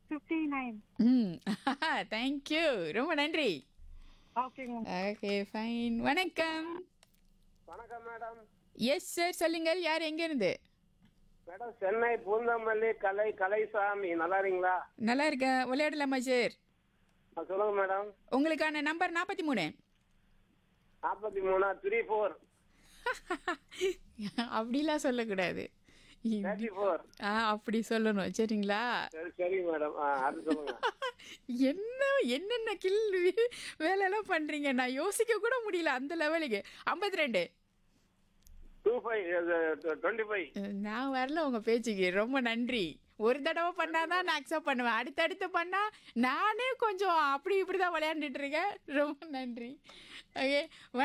fifty nine ம் thank you ரொம்ப நன்றி ஓகேங்க ஓகே ஃபைன் வணக்கம் வணக்கம் மேடம் எஸ் சார் சொல்லுங்கள் யார் எங்கேருந்து மேடம் சென்னை பூந்தமல்லி கலை கலைசாமி நல்லா இருக்கீங்களா நல்லா இருக்கேன் விளையாடலாமா சார் ஆ, சொல்லுங்க மேடம் உங்களுக்கான நம்பர் நாற்பத்தி மூணு நாற்பத்தி மூணா த்ரீ ஃபோர் அப்படிலாம் சொல்லக்கூடாது தேர்ட்டி ஃபோர் ஆ அப்படி சொல்லணும் சரிங்களா சரி சரி மேடம் ஆ அது சொல்லுங்க என்ன என்னென்ன கில் வேலையெல்லாம் பண்ணுறீங்க நான் யோசிக்க கூட முடியல அந்த லெவலுக்கு ஐம்பத்தி ரெண்டு டூ ஃபைவ் டுவெண்ட்டி ஃபைவ் நான் வரல உங்கள் பேச்சுக்கு ரொம்ப நன்றி ஒரு தடவை பண்ணாதான் நான் அக்செப்ட் பண்ணுவேன் அடுத்தடுத்து பண்ணால் நானே கொஞ்சம் அப்படி இப்படி தான் விளையாண்டுட்டு இருக்கேன் ரொம்ப நன்றி ஓகே